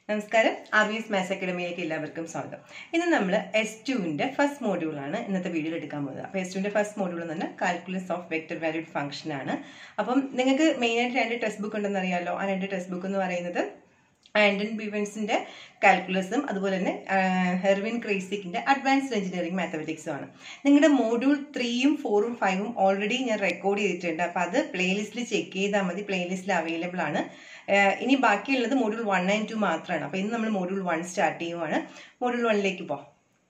നമസ്കാരം R V S maths അക്കാഡമിയിലേക്ക് എല്ലാവർക്കും സ്വാഗതം ഇന്ന് നമ്മൾ എസ് ടുവിൻ്റെ ഫസ്റ്റ് മോഡ്യൂളാണ് ഇന്നത്തെ വീഡിയോയിൽ എടുക്കാൻ പോകുന്നത് അപ്പോൾ എസ് ടുവിൻ്റെ ഫസ്റ്റ് മോഡ്യൂൾ എന്ന് പറഞ്ഞാൽ calculus of vector valued function ആണ് അപ്പം നിങ്ങൾക്ക് മെയിനായിട്ട് രണ്ട് ടെക്സ്റ്റ് ബുക്ക് ഉണ്ടെന്ന് അറിയാമല്ലോ ആ രണ്ട് ടെക്സ്റ്റ് ബുക്ക് എന്ന് പറയുന്നത് ആൻഡൻ ബിവൻസിന്റെ കാൽക്കുലസും അതുപോലെ തന്നെ ഹെർവിൻ ക്രേസിക്കിന്റെ അഡ്വാൻസ്ഡ് എഞ്ചിനീയറിംഗ് മാത്തമെറ്റിക്സും ആണ് നിങ്ങളുടെ മോഡ്യൂൾ ത്രീയും ഫോറും ഫൈവും ഓൾറെഡി ഞാൻ റെക്കോർഡ് ചെയ്തിട്ടുണ്ട് അപ്പോൾ അത് പ്ലേലിസ്റ്റിൽ ചെക്ക് ചെയ്താൽ മതി പ്ലേലിസ്റ്റിൽ അവൈലബിൾ ആണ് ആഹ് ഇനി ബാക്കിയുള്ളത് മോഡ്യൂൾ വൺ ആൻഡ് ടു മാത്രമാണ് അപ്പോൾ ഇന്ന് നമ്മൾ മോഡ്യൂൾ വൺ സ്റ്റാർട്ട് ചെയ്യുവാണ് മോഡ്യൂൾ വണ്ണിലേക്ക് പോകാം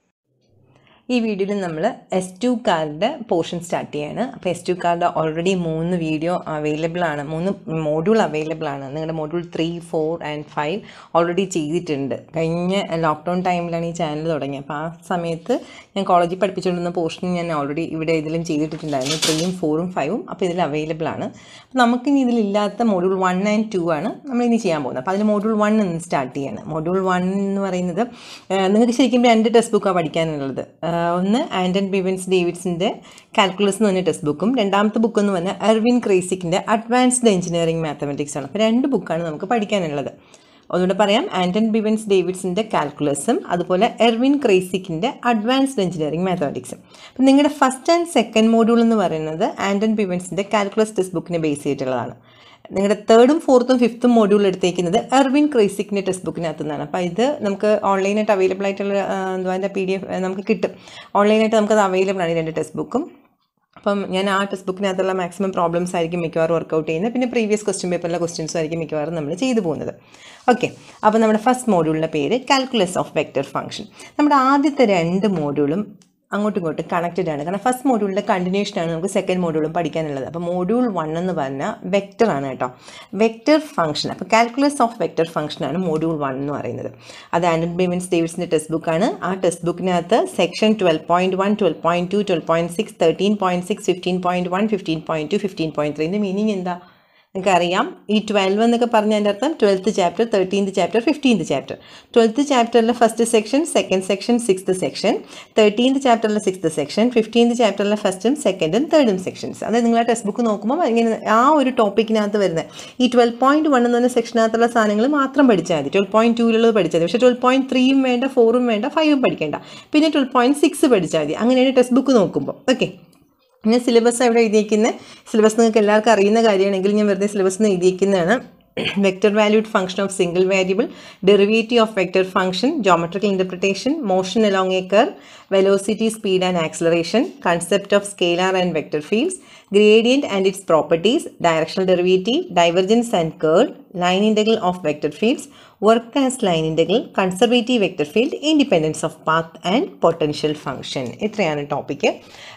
ഈ വീഡിയോയിൽ നമ്മൾ S two card portion start ചെയ്യാണ് അപ്പോൾ എസ് ടു കാർഡ് ഓൾറെഡി മൂന്ന് വീഡിയോ അവൈലബിൾ ആണ് മൂന്ന് മോഡ്യൂൾ അവൈലബിൾ ആണ് നിങ്ങളുടെ module three four and five already ചെയ്തിട്ടുണ്ട് കഴിഞ്ഞ ലോക്ക്ഡൗൺ ടൈമിലാണ് ഈ ചാനൽ തുടങ്ങിയത് അപ്പോൾ ആ സമയത്ത് ഞാൻ കോളേജിൽ പഠിപ്പിച്ചുകൊണ്ടിരുന്ന പോർഷൻ ഞാൻ ഓൾറെഡി ഇവിടെ ഇതിലും ചെയ്തിട്ടുണ്ടായിരുന്നു ത്രീയും ഫോറും ഫൈവും അപ്പോൾ ഇതിൽ അവൈലബിൾ ആണ് അപ്പോൾ നമുക്കിനി ഇതിലില്ലാത്ത മോഡ്യൂൾ വൺ ആൻഡ് ടു ആണ് നമ്മളിനി ചെയ്യാൻ പോകുന്നത് അപ്പോൾ അതിൽ മോഡ്യൂൾ വൺ നിന്ന് സ്റ്റാർട്ട് ചെയ്യാണ് മോഡ്യൂൾ വൺ എന്ന് പറയുന്നത് ആ, നിങ്ങൾക്ക് ശരിക്കും രണ്ട് ടെക്സ്റ്റ് ബുക്കാണ് പഠിക്കാനുള്ളത് ആ, ഒന്ന് ആൻഡൻ ബിവൻസ് ഡേവിഡ്സിൻ്റെ കാൽക്കുലസ് എന്ന് പറഞ്ഞ ടെക്സ്റ്റ് ബുക്കും രണ്ടാമത്തെ ബുക്ക് എന്ന് പറഞ്ഞാൽ എർവിൻ ക്രേസിക്കിൻ്റെ അഡ്വാൻസ്ഡ് എഞ്ചിനീയറിംഗ് മാത്തമെറ്റിക്സ് ആണ് അപ്പോൾ രണ്ട് ബുക്കാണ് നമുക്ക് പഠിക്കാനുള്ളത് ഒന്നുകൂടെ പറയാം ആൻഡൻ ബിവൻസ് ഡേവിഡ്സിൻ്റെ കാൽക്കുലസും അതുപോലെ എർവിൻ ക്രേസിക്കിൻ്റെ അഡ്വാൻസ്ഡ് എഞ്ചിനീയറിംഗ് മാത്തമെറ്റിക്സും അപ്പം നിങ്ങളുടെ ഫസ്റ്റ് ആൻഡ് സെക്കൻഡ് മോഡ്യൂൾ എന്ന് പറയുന്നത് ആൻഡൻ ബിവൻസിൻ്റെ കാൽക്കുലസ് ടെക്സ്റ്റ് ബുക്കിനെ ബേസ് ചെയ്തിട്ടുള്ളതാണ് നിങ്ങളുടെ തേർഡും ഫോർത്തും ഫിഫ്ത്തും മോഡ്യൂൾ എടുത്തേക്കുന്നത് എർവിൻ ക്രേസിക്കിൻ്റെ ടെക്സ്റ്റ് ബുക്കിനകത്തു നിന്നാണ് അപ്പോൾ ഇത് നമുക്ക് ഓൺലൈനായിട്ട് അവൈലബിൾ ആയിട്ടുള്ള ആ, എന്തുവാ അതിൻ്റെ പി ഡി എഫ് നമുക്ക് കിട്ടും ഓൺലൈനായിട്ട് നമുക്കത് അവൈലബിൾ ആണ് ഈ രണ്ട് ടെക്സ്റ്റ് ബുക്കും അപ്പം ഞാൻ ആ ടെക്സ്റ്റ് ബുക്കിനകത്തുള്ള മാക്സിമം പ്രോബ്ലംസ് ആയിരിക്കും മിക്കവാറും വർക്കൗട്ട് ചെയ്യുന്നത് പിന്നെ പ്രീവിയസ് ക്വസ്റ്റ്യൻ പേപ്പറിലെ ക്വസ്റ്റ്യൻസും ആയിരിക്കും മിക്കവാറും നമ്മൾ ചെയ്തു പോകുന്നത് ഓക്കെ അപ്പോൾ നമ്മുടെ ഫസ്റ്റ് മോഡ്യൂളിൻ്റെ പേര് കാൽക്കുലസ് ഓഫ് വെക്റ്റർ ഫംഗ്ഷൻ നമ്മുടെ ആദ്യത്തെ രണ്ട് മോഡ്യൂളും അങ്ങോട്ടും ഇങ്ങോട്ടും കണക്റ്റഡ് ആണ് കാരണം ഫസ്റ്റ് മോഡ്യൂളിൻ്റെ കണ്ടിന്യൂഷൻ ആണ് നമുക്ക് സെക്കൻഡ് മോഡ്യൂളും പഠിക്കാനുള്ളത് അപ്പോൾ മോഡ്യൂൾ വൺ എന്ന് പറഞ്ഞാൽ വെക്റ്റർ ആണ് കേട്ടോ വെക്റ്റർ ഫംഗ്ഷൻ അപ്പോൾ കാൽക്കുലസ് ഓഫ് വെക്റ്റർ ഫംഗ്ഷൻ ആണ് മോഡ്യൂൾ വൺ എന്ന് പറയുന്നത് അത് ആൻഡൻ ബേവിൻസ് ഡേവിഡ്സിൻ്റെ ടെക്സ്റ്റ് ബുക്കാണ് ആ ടെക്സ്റ്റ് ബുക്കിനകത്ത് section twelve point one twelve point two twelve point six thirteen point six fifteen point one fifteen point two fifteen point three ഇതിൻ്റെ meaning എന്താ നിങ്ങൾക്കറിയാം ഈ ട്വൽവ് എന്നൊക്കെ പറഞ്ഞതിൻ്റെ അർത്ഥം twelfth chapter thirteenth chapter fifteenth chapter twelfth ചാപ്റ്ററിലെ first section second section sixth section thirteenth ചാപ്റ്ററിലെ sixth section fifteenth ചാപ്റ്ററിലെ ഫസ്റ്റും സെക്കൻഡും തേർഡും സെക്ഷൻസ് അതായത് നിങ്ങൾ ആ ടെക്സ്റ്റ് ബുക്ക് നോക്കുമ്പോൾ ഇങ്ങനെ ആ ഒരു ടോപ്പിക്കിനകത്ത് വരുന്നത് ഈ ട്വൽവ് പോയിൻറ്റ് വൺ എന്ന് പറഞ്ഞ സെക്ഷനകത്തുള്ള സാധനങ്ങൾ മാത്രം പഠിച്ചാൽ മതി ട്വൽവ് പോയിൻറ്റ് ടൂലുള്ളത് പഠിച്ചാൽ മതി പക്ഷേ ട്വൽവ് പോയിൻറ്റ് ത്രീയും വേണ്ട ഫോറും വേണ്ട ഫൈവും പഠിക്കേണ്ട പിന്നെ ട്വൽവ് പോയിൻറ്റ് സിക്സ് പഠിച്ചാൽ മതി അങ്ങനെയാണ് ടെക്സ്റ്റ് ബുക്ക് നോക്കുമ്പോൾ ഓക്കെ പിന്നെ സിലബസ് എവിടെ എഴുതിയിരിക്കുന്നത് സിലബസ് നിങ്ങൾക്ക് എല്ലാവർക്കും അറിയുന്ന കാര്യമാണെങ്കിൽ ഞാൻ വെറുതെ സിലബസ് എന്ന് എഴുതിയിരിക്കുന്നതാണ് vector valued function of single variable derivative of vector function geometrical interpretation motion along a curve velocity speed and acceleration concept of scalar and vector fields gradient and its properties, directional derivative, divergence and curl, line integral of vector fields, work as line integral, conservative vector field, independence of path and potential function. ഇത്രയാണ് topic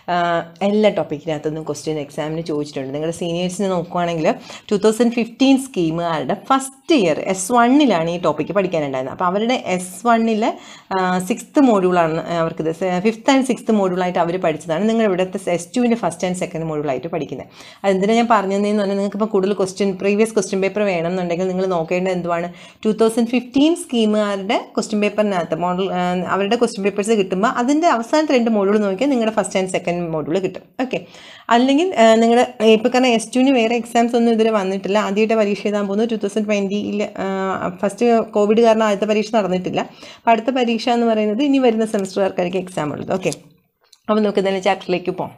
എല്ലാ ടോപ്പിക്കിനകത്തുനിന്നും question എക്സാമിന് ചോദിച്ചിട്ടുണ്ട് നിങ്ങളുടെ സീനിയേഴ്സിനെ നോക്കുവാണെങ്കിൽ to thousand fifteen സ്കീമുകാരുടെ first year S വണ്ണിലാണ് ഈ topic പഠിക്കാനുണ്ടായിരുന്നത് അപ്പോൾ അവരുടെ S വണ്ണിലെ സിക്സ്ത് മോഡ്യൂളാണ് അവർക്കിത് ഫിഫ്ത്ത് ആൻഡ് സിക്സ്ത് മോഡ്യൂളായിട്ട് അവർ പഠിച്ചതാണ് നിങ്ങൾ ഇവിടുത്തെ എസ് ടുവിൻ്റെ ഫസ്റ്റ് ആൻഡ് സെക്കൻഡ് മോഡ്യൂളായിട്ട് പഠിക്കുന്നത് അതെന്തിനാണ് ഞാൻ പറഞ്ഞതെന്ന് പറഞ്ഞാൽ നിങ്ങൾക്ക് ഇപ്പോൾ കൂടുതൽ ക്വസ്റ്റ്യൻ പ്രീവിയസ് ക്വസ്റ്റ്യൻ പേപ്പർ വേണമെന്നുണ്ടെങ്കിൽ നിങ്ങൾ നോക്കേണ്ടത് എന്തുവാണ് ടു തൗസൻഡ് ഫിഫ്റ്റീൻ സ്കീമുകാരുടെ ക്വസ്റ്റ്യൻ പേപ്പറിനകത്ത് മോഡൽ അവരുടെ ക്വസ്റ്റ്യൻ പേപ്പേഴ്സ് കിട്ടുമ്പോൾ അതിൻ്റെ അവസാനത്തെ രണ്ട് മോഡ്യൂൾ നോക്കിയാൽ നിങ്ങളുടെ ഫസ്റ്റ് ആൻഡ് സെക്കൻഡ് മോഡ്യൂൾ കിട്ടും ഓക്കെ അല്ലെങ്കിൽ നിങ്ങളുടെ ഇപ്പോൾ കാരണം എസ് ടുവിന് വേറെ എക്സാംസ് ഒന്നും ഇതുവരെ വന്നിട്ടില്ല ആദ്യമായിട്ട് പരീക്ഷ എഴുതാൻ പോകുന്നത് ടു തൗസൻഡ് ട്വൻറ്റിയിൽ ഫസ്റ്റ് കോവിഡ് കാരണം ആദ്യത്തെ പരീക്ഷ നടന്നിട്ടില്ല അപ്പോൾ അടുത്ത പരീക്ഷ എന്ന് പറയുന്നത് ഇനി വരുന്ന സെമസ്റ്ററുകാർക്കായിരിക്കും എക്സാം ഉള്ളത് ഓക്കെ അപ്പോൾ നമുക്ക് എന്തായാലും ചാപ്റ്ററിലേക്ക് പോകാം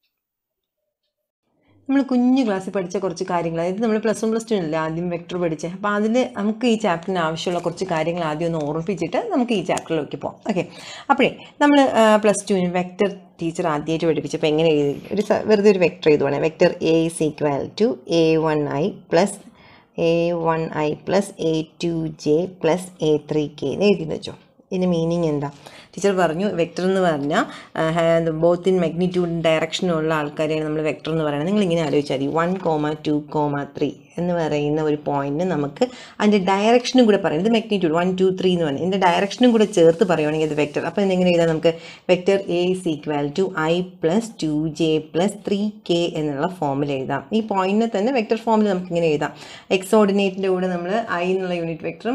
നമ്മൾ കുഞ്ഞു ക്ലാസ്സിൽ പഠിച്ച കുറച്ച് കാര്യങ്ങൾ അതായത് നമ്മൾ പ്ലസ് വൺ പ്ലസ് ടു അല്ലേ ആദ്യം വെക്ടർ പഠിച്ചത് അപ്പോൾ അതിൽ നമുക്ക് ഈ ചാപ്റ്ററിന് ആവശ്യമുള്ള കുറച്ച് കാര്യങ്ങൾ ആദ്യം ഒന്ന് ഓർമ്മിപ്പിച്ചിട്ട് നമുക്ക് ഈ ചാപ്റ്ററിലേക്ക് പോകാം ഓക്കെ അപ്പോഴേ നമ്മൾ പ്ലസ് ടുവിന് വെക്ടർ ടീച്ചർ ആദ്യമായിട്ട് പഠിപ്പിച്ചപ്പോൾ എങ്ങനെ എഴുതി ഒരു സ- വെറുതെ ഒരു വെക്ടർ എഴുതുവാണ് vector A is equal to A one I plus A one I plus A two J plus A three K എന്ന് എഴുതി വെച്ചോ ഇതിൻ്റെ മീനിങ് എന്താ ടീച്ചർ പറഞ്ഞു വെക്ടർ എന്ന് പറഞ്ഞാൽ ബോത്ത് ഇൻ മാഗ്നിറ്റ്യൂഡ് ഡയറക്ഷനുള്ള ആൾക്കാരെയാണ് നമ്മൾ വെക്ടർ എന്ന് പറയുന്നത് നിങ്ങൾ ഇങ്ങനെ ആലോചിച്ചാൽ മതി one comma two comma three എന്ന് പറയുന്ന ഒരു പോയിന്റിന് നമുക്ക് അതിൻ്റെ ഡയറക്ഷനും കൂടെ പറയാം ഇത് മാഗ്നിറ്റ്യൂഡ് വൺ ടു ത്രീ എന്ന് പറഞ്ഞാൽ ഇതിൻ്റെ ഡയറക്ഷനും കൂടെ ചേർത്ത് പറയുവാണെങ്കിൽ ഇത് വെക്ടർ അപ്പോൾ ഇതെങ്ങനെ എഴുതാം നമുക്ക് vector A is equal to I plus two J plus three K എന്നുള്ള ഫോമിൽ എഴുതാം ഈ പോയിന്റിനെ തന്നെ വെക്ടർ ഫോമിൽ നമുക്ക് ഇങ്ങനെ എഴുതാം എക്സ് ഓർഡിനേറ്റിൻ്റെ കൂടെ നമ്മൾ ഐ എന്നുള്ള യൂണിറ്റ് വെക്ടറും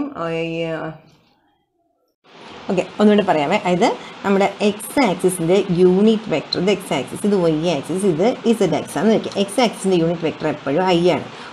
ഓക്കെ ഒന്നുകൂടെ പറയാമേ അതായത് നമ്മുടെ എക്സ് ആക്സിസിൻ്റെ യൂണിറ്റ് വെക്ടർ ഇത് എക്സ് ആക്സിസ് ഇത് വൈ ആക്സിസ് ഇത് ഇസഡ് ആക്സിസ് ആണ് വയ്ക്കുക എക്സ് ആക്സിസിൻ്റെ യൂണിറ്റ് വെക്ടർ എപ്പോഴും ഐ ആണ്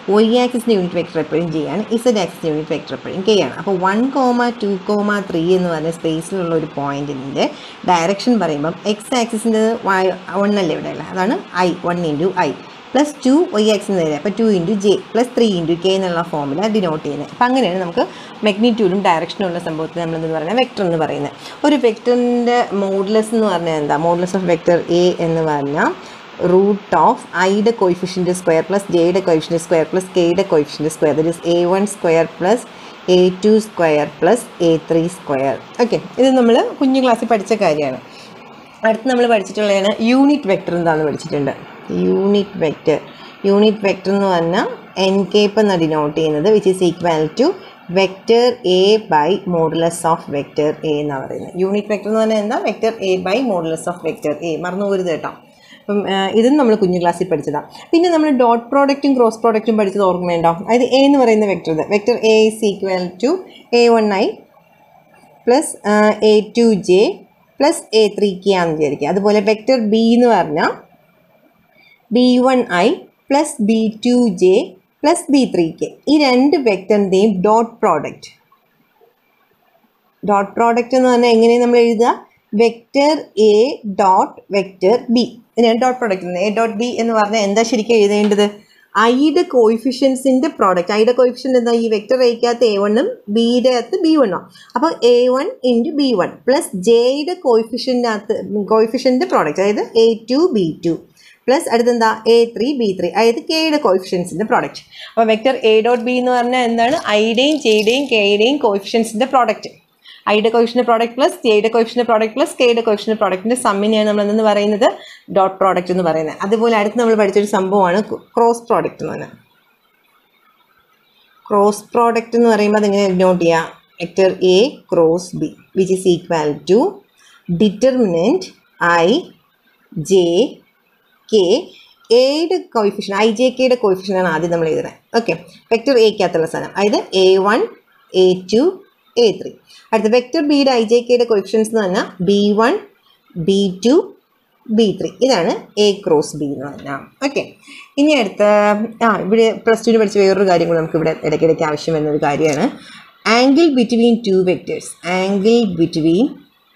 വൈ ആക്സിസിൻ്റെ യൂണിറ്റ് വെക്ടർ എപ്പോഴും ജെ ആണ് ഇസഡ് ആക്സിസിൻ്റെ യൂണിറ്റ് വെക്ടർ എപ്പോഴും കെ ആണ് അപ്പോൾ one comma two comma three എന്ന് പറഞ്ഞ സ്പേസിലുള്ള ഒരു പോയിൻറ്റിൻ്റെ ഡയറക്ഷൻ പറയുമ്പം എക്സ് ആക്സിസിൻ്റെ വൺ അല്ലേ ഇവിടെ ഉള്ളത് അതാണ് I one into I plus two Y ആക്സിന് നേരെ അപ്പോൾ to into J plus three into K എന്നുള്ള ഫോമിൽ ഡിനോട്ട് ചെയ്യുന്നത് അപ്പോൾ അങ്ങനെയാണ് നമുക്ക് മെഗ്നിറ്റ്യൂഡും ഡയറക്ഷനും ഉള്ള സംഭവത്തിൽ നമ്മൾ എന്ന് പറയുന്നത് വെക്ടർ എന്ന് പറയുന്നത് ഒരു വെക്ടറിൻ്റെ മോഡുലസ് എന്ന് പറഞ്ഞാൽ എന്താ മോഡുലസ് ഓഫ് വെക്ടർ എ എന്ന് പറഞ്ഞാൽ റൂട്ട് ഓഫ് ഐയുടെ കോയിഫിഷ്യൻ്റ് സ്ക്വയർ പ്ലസ് ജെയുടെ കോയിഫിഷ്യൻ്റ് സ്ക്വയർ പ്ലസ് കെയുടെ coefficient square that is A one square plus A two square plus A three square okay ഇത് നമ്മൾ കുഞ്ഞു ക്ലാസ്സിൽ പഠിച്ച കാര്യമാണ് അടുത്ത് നമ്മൾ പഠിച്ചിട്ടുള്ളതാണ് യൂണിറ്റ് വെക്ടർ എന്താണെന്ന് പഠിച്ചിട്ടുണ്ട് യൂണിറ്റ് വെക്ടർ യൂണിറ്റ് വെക്ടർ എന്ന് പറഞ്ഞാൽ എൻ കേപ്പ് എന്ന് ഡിനോട്ട് ചെയ്യുന്നത് which is equal to vector A by modulus of vector A എന്നാണ് പറയുന്നത് യൂണിറ്റ് വെക്ടർ എന്ന് പറഞ്ഞാൽ എന്താ vector A by modulus of vector A മറന്നു പോരുത് കേട്ടോ അപ്പം ഇതും നമ്മൾ കുഞ്ഞു ക്ലാസ്സിൽ പഠിച്ചതാണ് പിന്നെ നമ്മൾ ഡോട്ട് പ്രോഡക്റ്റും ക്രോസ് പ്രോഡക്റ്റും പഠിച്ചത് ഓർമ്മയുണ്ടോ അതായത് എ എന്ന് പറയുന്ന vector vector A is equal to A one I plus A two J plus A three K ആണെന്ന് വിചാരിക്കുക അതുപോലെ വെക്ടർ ബി എന്ന് പറഞ്ഞാൽ B one I plus B two J plus B three K ഈ രണ്ട് വെക്ടറിൻ്റെയും ഡോട്ട് പ്രോഡക്റ്റ് ഡോട്ട് പ്രോഡക്റ്റ് എന്ന് പറഞ്ഞാൽ എങ്ങനെയാണ് നമ്മൾ എഴുതുക vector A dot vector B ഇതിനാണ് dot product A dot B എന്ന് പറഞ്ഞാൽ എന്താ ശരിക്കും എഴുതേണ്ടത് ഐയുടെ കോയിഫിഷ്യൻസിൻ്റെ പ്രോഡക്റ്റ് ഐയുടെ കോയിഫിഷ്യൻ്റ് എന്താ ഈ വെക്ടർ എക്കകത്ത് എ വണ്ണും ബിയുടെ അകത്ത് ബി വണ്ണോ അപ്പോൾ A one into B one plus ജെയുടെ കോയിഫിഷ്യൻ്റകത്ത് കോയിഫിഷ്യൻ്റെ പ്രോഡക്റ്റ് അതായത് A two B two plus അടുത്തെന്താ എ ത്രീ ബി ത്രീ അതായത് കെയുടെ കോയിഫിഷ്യൻസിൻ്റെ പ്രോഡക്റ്റ് അപ്പോൾ വെക്ടർ എ ഡോട്ട് ബി എന്ന് പറഞ്ഞാൽ എന്താണ് ഐയുടെയും ജെയുടെയും കെയുടെയും കോയിഫിഷ്യൻസിൻ്റെ പ്രോഡക്റ്റ് ഐയുടെ കോയിഫിഷ്യൻ്റെ പ്രോഡക്റ്റ് പ്ലസ് ജെയുടെ കോയിഫിഷ്യൻ്റെ പ്രോഡക്റ്റ് പ്ലസ് കെയുടെ കോയിഫിഷ്യൻ്റെ പ്രോഡക്റ്റിൻ്റെ സമ്മിനെയാണ് നമ്മൾ എന്തെന്ന് പറയുന്നത് ഡോട്ട് പ്രോഡക്റ്റ് എന്ന് പറയുന്നത് അതുപോലെ അടുത്ത് നമ്മൾ പഠിച്ചൊരു സംഭവമാണ് ക്രോസ് പ്രോഡക്റ്റ് എന്ന് പറയുന്നത് ക്രോസ് പ്രോഡക്റ്റ് എന്ന് പറയുമ്പോൾ അതെങ്ങനെ നോട്ട് ചെയ്യാം vector A cross B which is equal to determinant I J K എയുടെ കോയിഫിഷ്യൻ ഐ ജെ കെയുടെ കോയിഫിഷ്യനാണ് ആദ്യം നമ്മൾ എഴുതുന്നത് ഓക്കെ വെക്ടർ എക്കകത്തുള്ള സാധനം അതായത് A one A two A three അടുത്ത വെക്ടർ ബിയുടെ ഐ ജെ കെയുടെ കോയിഫിഷ്യൻസ് എന്ന് പറഞ്ഞാൽ B one B two B three ഇതാണ് എ ക്രോസ് ബി എന്ന് പറഞ്ഞാൽ ഓക്കെ ഇനി അടുത്ത ആ ഇവിടെ പ്ലസ് ടുവിന് പഠിച്ച വേറൊരു കാര്യം കൂടി നമുക്ക് ഇവിടെ ഇടയ്ക്കിടയ്ക്ക് ആവശ്യം വരുന്ന ഒരു കാര്യമാണ് angle between two vectors angle between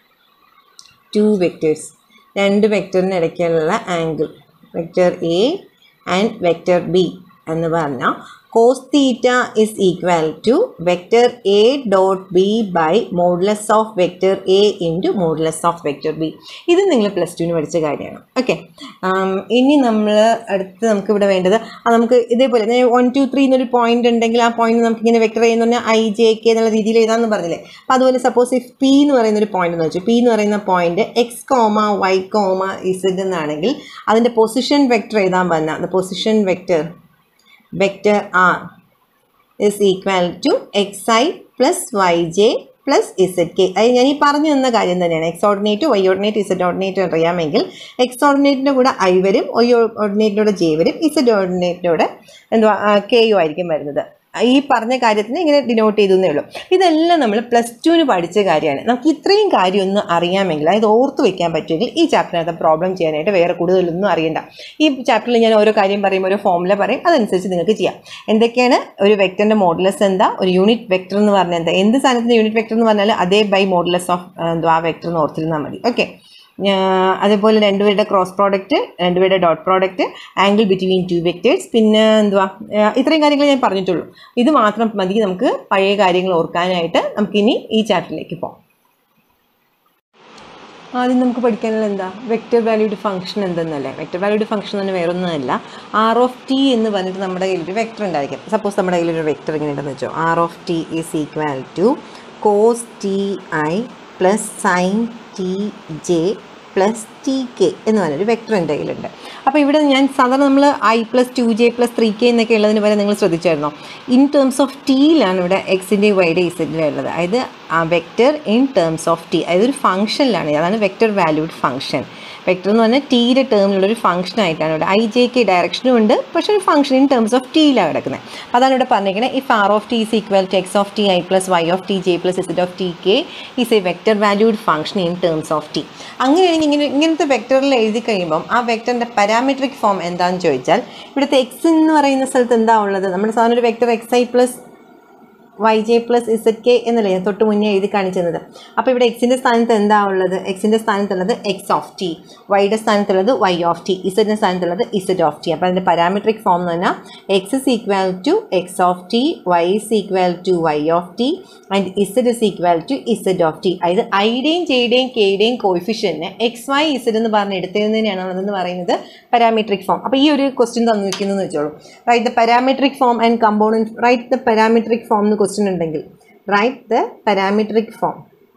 two vectors രണ്ട് വെക്ടറിന് ഇടയ്ക്കുള്ള angle vector A and vector B എന്ന് പറഞ്ഞാൽ cos theta is equal to vector A dot B by modulus of vector A into modulus of vector B ഇത് നിങ്ങൾ plus ടുവിന് പഠിച്ച കാര്യമാണ് ഓക്കെ ഇനി നമ്മൾ അടുത്ത് നമുക്ക് ഇവിടെ വേണ്ടത് ആ നമുക്ക് ഇതേപോലെ വൺ ടു ത്രീ എന്നൊരു പോയിന്റ് ഉണ്ടെങ്കിൽ ആ പോയിന്റ് നമുക്ക് ഇങ്ങനെ വെക്ടർ ചെയ്യുന്ന പറഞ്ഞാൽ ഐ ജെ കെ എന്നുള്ള രീതിയിൽ എഴുതാമെന്ന് പറഞ്ഞില്ലേ അപ്പോൾ അതുപോലെ സപ്പോസ് ഇഫ് പി എന്ന് പറയുന്ന ഒരു പോയിന്റ് എന്ന് വെച്ചു പി എന്ന് പറയുന്ന point X comma Y comma Z എന്നാണെങ്കിൽ അതിൻ്റെ പൊസിഷൻ വെക്ടർ എഴുതാൻ പറഞ്ഞാൽ the position vector vector R is equal to X I plus Y J plus Z K അത് ഞാൻ ഈ പറഞ്ഞു തന്ന കാര്യം തന്നെയാണ് X ordinate Y ordinate Z ordinate അറിയാമെങ്കിൽ എക്സ് ഓർഡിനേറ്റിൻ്റെ കൂടെ ഐ വരും വൈ ഓർഡിനേറ്റിലൂടെ ജെ വരും ഇസഡ് ഓർഡിനേറ്റിലൂടെ എന്തുവാ കെ യു ആയിരിക്കും വരുന്നത് ഈ പറഞ്ഞ കാര്യത്തിന് ഇങ്ങനെ ഡിനോട്ട് ചെയ്തേ ഉള്ളൂ ഇതെല്ലാം നമ്മൾ പ്ലസ് ടുവിന് പഠിച്ച കാര്യമാണ് നമുക്ക് ഇത്രയും കാര്യം ഒന്ന് അറിയാമെങ്കിൽ അതായത് ഓർത്ത് വെക്കാൻ പറ്റുമെങ്കിൽ ഈ ചാപ്റ്ററിനകത്ത് പ്രോബ്ലം ചെയ്യാനായിട്ട് വേറെ കൂടുതലൊന്നും അറിയണ്ട ഈ ചാപ്റ്ററിൽ ഞാൻ ഓരോ കാര്യം പറയുമ്പോൾ ഒരു ഫോമുല പറയും അതനുസരിച്ച് നിങ്ങൾക്ക് ചെയ്യാം എന്തൊക്കെയാണ് ഒരു വെക്ടറിൻ്റെ മോഡുലസ് എന്താ ഒരു യൂണിറ്റ് വെക്ടർ എന്ന് പറഞ്ഞാൽ എന്താ എന്ത് സാധനത്തിൻ്റെ യൂണിറ്റ് വെക്ടർ എന്ന് പറഞ്ഞാൽ അതേ ബൈ മോഡുലസ് ഓഫ് എന്തോ ആ വെക്ടർ എന്ന് ഓർത്തിരുന്നാൽ മതി ഓക്കെ അതേപോലെ രണ്ടുപേരുടെ ക്രോസ് പ്രോഡക്റ്റ് രണ്ടുപേരുടെ dot product angle between two vectors പിന്നെ എന്തുവാ ഇത്രയും കാര്യങ്ങൾ ഞാൻ പറഞ്ഞിട്ടുള്ളൂ ഇത് മാത്രം മതി നമുക്ക് പഴയ കാര്യങ്ങൾ ഓർക്കാനായിട്ട് നമുക്കിനി ഈ ചാപ്റ്ററിലേക്ക് പോകാം ആദ്യം നമുക്ക് പഠിക്കാനുള്ള എന്താ വെക്റ്റർ വാല്യൂഡ് ഫംഗ്ഷൻ എന്തെന്നല്ലേ വെക്റ്റർ വാല്യൂഡ് ഫംഗ്ഷൻ തന്നെ വേറെ ഒന്നുമല്ല ആർ ഓഫ് ടി എന്ന് പറഞ്ഞിട്ട് നമ്മുടെ കയ്യിൽ ഒരു വെക്ടർ ഉണ്ടായിരിക്കും സപ്പോസ് നമ്മുടെ കയ്യിൽ ഒരു വെക്ടർ ഇങ്ങനെ ഉണ്ടെന്ന് വെച്ചോ R of T is equal to cos T I plus sine T J plus T K എന്ന് പറഞ്ഞൊരു വെക്ടർ എൻ്റെ കയ്യിലുണ്ട് അപ്പോൾ ഇവിടെ ഞാൻ സാധാരണ നമ്മൾ I plus two J plus three K എന്നൊക്കെ ഉള്ളതിന് വരെ നിങ്ങൾ ശ്രദ്ധിച്ചായിരുന്നോ ഇൻ ടേംസ് ഓഫ് ടിയിലാണ് ഇവിടെ എക്സിൻ്റെ വൈയുടെ ഇസഡിൻ്റെ ഉള്ളത് അതായത് ആ vector in terms of T അതായത് ഒരു ഫംഗ്ഷനിലാണ് അതാണ് വെക്റ്റർ വാല്യൂഡ് ഫംഗ്ഷൻ വെക്ടർ എന്ന് പറഞ്ഞാൽ ടീയുടെ ടേമിലുള്ള ഒരു ഫംഗ്ഷൻ ആയിട്ടാണ് ഇവിടെ ഐ ജെ കെ ഡയറക്ഷനും ഉണ്ട് പക്ഷേ ഒരു ഫംഗ്ഷൻ ഇൻ ടേംസ് ഓഫ് ടീയിലാണ് കിടക്കുന്നത് അപ്പോൾ അതാണ് ഇവിടെ പറഞ്ഞിരിക്കുന്നത് if R of T is equal to X of T I plus Y of T J plus Z of T K is a vector valued function in terms of T അങ്ങനെയാണെങ്കിൽ ഇങ്ങനെ ഇങ്ങനത്തെ വെക്ടറിൽ എഴുതി കഴിയുമ്പം ആ വെക്ടറിൻ്റെ പാരാമെട്രിക് ഫോം എന്താണെന്ന് ചോദിച്ചാൽ ഇവിടുത്തെ X എന്ന് പറയുന്ന സ്ഥലത്ത് എന്താ ഉള്ളത് നമ്മുടെ സാധാരണ ഒരു vector X I plus Y J plus Z K എന്നല്ലേ ഞാൻ തൊട്ട് മുന്നേ എഴുതി കാണിച്ചത് അപ്പോൾ ഇവിടെ എക്സിൻ്റെ സ്ഥാനത്ത് എന്താ ഉള്ളത് എക്സിൻ്റെ സ്ഥാനത്തുള്ളത് എക്സ് ഓഫ് ടി വൈയുടെ സ്ഥാനത്തുള്ളത് വൈ ഓഫ് ടി ഇസഡിൻ്റെ സ്ഥാനത്തുള്ളത് ഇസഡ് ഓഫ് ടി അപ്പോൾ അതിൻ്റെ പാരാമെട്രിക് ഫോം എന്ന് പറഞ്ഞാൽ X is equal to X of T Y is equal to Y of T and Z is equal to Z of T അതായത് ഐയുടെയും ജെയുടെയും കെയുടെയും കോയിഫിഷ്യനെ എക്സ് വൈ ഇസഡ് എന്ന് പറഞ്ഞ് എടുത്തതിനാണ് അതെന്ന് പറയുന്നത് പാരാമെട്രിക് ഫോം അപ്പോൾ ഈ ഒരു ക്വസ്റ്റ്യൻ തന്നിരിക്കുന്നു വെച്ചോളൂ write the parametric form and component write the parametric form എന്ന് ക്വസ്റ്റ്യൻ ഉണ്ടെങ്കിൽ write the parametric form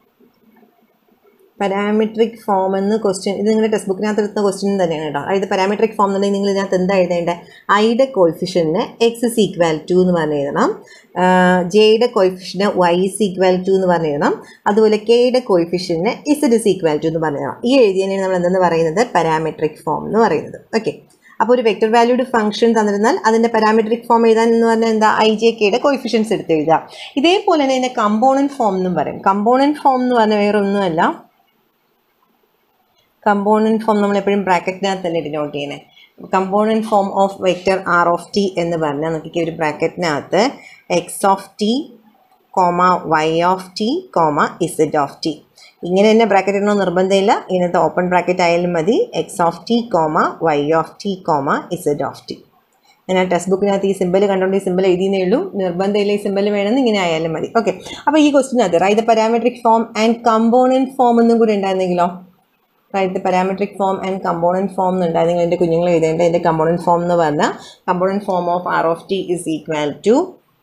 parametric form എന്ന് ക്വസ്റ്റ്യൻ ഇത് നിങ്ങളുടെ ടെക്സ്റ്റ് ബുക്കിനകത്ത് എടുത്ത ക്വസ്റ്റ്യൻ തന്നെയാണ് കേട്ടോ അതായത് പാരാമെട്രിക് ഫോം എന്നുണ്ടെങ്കിൽ നിങ്ങൾ ഇതിനകത്ത് എന്താ എഴുതേണ്ടത് ഐയുടെ കോയിഫിഷ്യന് എക്സ് ഇസ് ഈക്വൽ ടു എന്ന് പറഞ്ഞ് എഴുതണം ജെയുടെ കോയിഫിഷ്യന് വൈ ഇസ് ഈക്വൽ ടു എന്ന് പറഞ്ഞ് എഴുതണം അതുപോലെ കെയുടെ കോയിഫിഷ്യന് ഇസഡ് ഇസ് ഈക്വൽ ടു എന്ന് പറഞ്ഞ് എഴുതണം ഈ എഴുതിയതിനാണ് നമ്മൾ എന്തെന്ന് പറയുന്നത് പാരാമെട്രിക് ഫോം എന്ന് പറയുന്നത് ഓക്കെ അപ്പോൾ ഒരു വെക്ടർ വാല്യൂഡ് ഫംഗ്ഷൻ തന്നിരുന്നാൽ അതിൻ്റെ പാരാമെട്രിക് ഫോം എഴുതാൻ എന്ന് പറഞ്ഞാൽ എന്താ ഐ ജെ കെയുടെ കോയിഫിഷ്യൻസ് എടുത്ത് എഴുതുക ഇതേപോലെ തന്നെ ഇതിൻ്റെ കമ്പോണൻറ്റ് ഫോം എന്നും പറയും കമ്പോണൻറ്റ് ഫോം എന്ന് പറഞ്ഞാൽ വേറെ ഒന്നുമല്ല കമ്പോണൻറ്റ് ഫോം നമ്മൾ എപ്പോഴും ബ്രാക്കറ്റിനകത്ത് തന്നെ ഡിനോട്ട് ചെയ്യണേ component form of vector R of T എന്ന് പറഞ്ഞാൽ നോക്കിക്കുക ഒരു ബ്രാക്കറ്റിനകത്ത് X of T comma Y of T comma Z of T ഇങ്ങനെ തന്നെ ബ്രാക്കറ്റ് ഇടണോ നിർബന്ധമില്ല ഇങ്ങനത്തെ ഓപ്പൺ ബ്രാക്കറ്റ് ആയാലും മതി X of T comma Y of T comma Z of T ഞാൻ ആ ടെക്സ്റ്റ് ബുക്കിനകത്ത് ഈ സിമ്പിൾ കണ്ടുകൊണ്ട് ഈ സിമ്പിൾ എഴുതിയേ ഉള്ളൂ നിർബന്ധമില്ല ഈ സിമ്പിൾ വേണമെന്ന് ഇങ്ങനെ ആയാലും മതി ഓക്കെ അപ്പോൾ ഈ ക്വസ്റ്റിനകത്ത് write the parametric form and component form എന്നും കൂടി ഉണ്ടായിരുന്നെങ്കിലോ write the parametric form and component form എന്നുണ്ടായിരുന്നെങ്കിൽ എൻ്റെ കുഞ്ഞുങ്ങൾ എഴുതേണ്ട എൻ്റെ കമ്പോണൻറ്റ് ഫോം എന്ന് പറഞ്ഞാൽ component form of R of T is equal to